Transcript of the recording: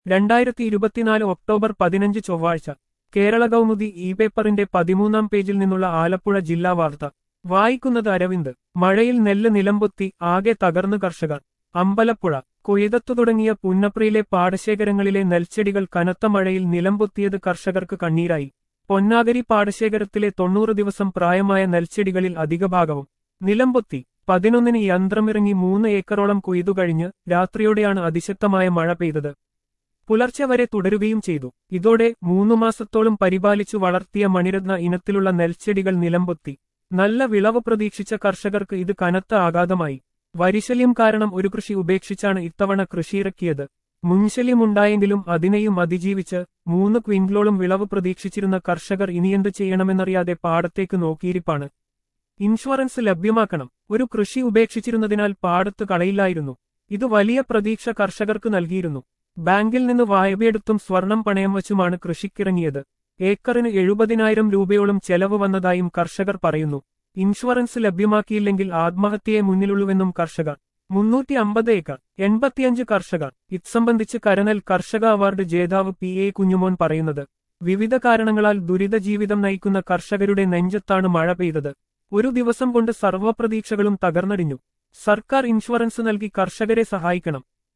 രണ്ടായിരത്തി ഇരുപത്തിനാല് ഒക്ടോബർ പതിനഞ്ച് ചൊവ്വാഴ്ച കേരള കൗമുദി ഇ പേപ്പറിന്റെ പതിമൂന്നാം പേജിൽ നിന്നുള്ള ആലപ്പുഴ ജില്ലാ വാർത്ത വായിക്കുന്നത് അരവിന്ദ് മഴയിൽ നെല്ല് നിലംപൊത്തി ആകെ തകർന്നു കർഷകർ അമ്പലപ്പുഴ കൊയ്തത്തു തുടങ്ങിയ പുന്നപ്രയിലെ പാടശേഖരങ്ങളിലെ നെൽച്ചെടികൾ കനത്ത മഴയിൽ നിലംപൊത്തിയത് കർഷകർക്ക് കണ്ണീരായി പൊന്നാഗരി പാടശേഖരത്തിലെ തൊണ്ണൂറ് ദിവസം പ്രായമായ നെൽച്ചെടികളിൽ അധികഭാഗവും നിലംപൊത്തി പതിനൊന്നിന് യന്ത്രമിറങ്ങി മൂന്ന് ഏക്കറോളം കൊയ്തു കഴിഞ്ഞ് രാത്രിയോടെയാണ് അതിശക്തമായ മഴ പെയ്തത് പുലർച്ചെ വരെ തുടരുകയും ചെയ്തു ഇതോടെ മൂന്നു മാസത്തോളം പരിപാലിച്ചു വളർത്തിയ മണിരത്ന ഇനത്തിലുള്ള നെൽച്ചെടികൾ നിലംപൊത്തി നല്ല വിളവ് പ്രതീക്ഷിച്ച കർഷകർക്ക് ഇത് കനത്ത ആഘാതമായി വരിശല്യം കാരണം ഒരു കൃഷി ഉപേക്ഷിച്ചാണ് ഇത്തവണ കൃഷിയിറക്കിയത് മുൻശല്യമുണ്ടായെങ്കിലും അതിനെയും അതിജീവിച്ച് മൂന്ന് ക്വിന്റലോളം വിളവ് പ്രതീക്ഷിച്ചിരുന്ന കർഷകർ ഇനിയെന്ത് ചെയ്യണമെന്നറിയാതെ പാടത്തേക്ക് നോക്കിയിരിപ്പാണ് ഇൻഷുറൻസ് ലഭ്യമാക്കണം ഒരു കൃഷി ഉപേക്ഷിച്ചിരുന്നതിനാൽ പാടത്ത് കളയില്ലായിരുന്നു ഇത് വലിയ പ്രതീക്ഷ കർഷകർക്ക് നൽകിയിരുന്നു ബാങ്കിൽ നിന്ന് വായ്പയെടുത്തും സ്വർണം പണയം വച്ചുമാണ് കൃഷിക്കിറങ്ങിയത് ഏക്കറിന് എഴുപതിനായിരം രൂപയോളം ചെലവ് വന്നതായും കർഷകർ പറയുന്നു ഇൻഷുറൻസ് ലഭ്യമാക്കിയില്ലെങ്കിൽ ആത്മഹത്യയെ മുന്നിലുള്ളുവെന്നും കർഷകർ മുന്നൂറ്റി അമ്പത് ഏക്കർ എൺപത്തിയഞ്ച് കർഷകർ ഇത്സംബന്ധിച്ച് കരനൽ കർഷക അവാർഡ് ജേതാവ് പി എ കുഞ്ഞുമോൻ പറയുന്നത് വിവിധ കാരണങ്ങളാൽ ദുരിത ജീവിതം നയിക്കുന്ന കർഷകരുടെ നെഞ്ചത്താണ് മഴ പെയ്തത് ഒരു ദിവസം കൊണ്ട് സർവ്വപ്രതീക്ഷകളും തകർന്നടിഞ്ഞു സർക്കാർ ഇൻഷുറൻസ് നൽകി കർഷകരെ സഹായിക്കണം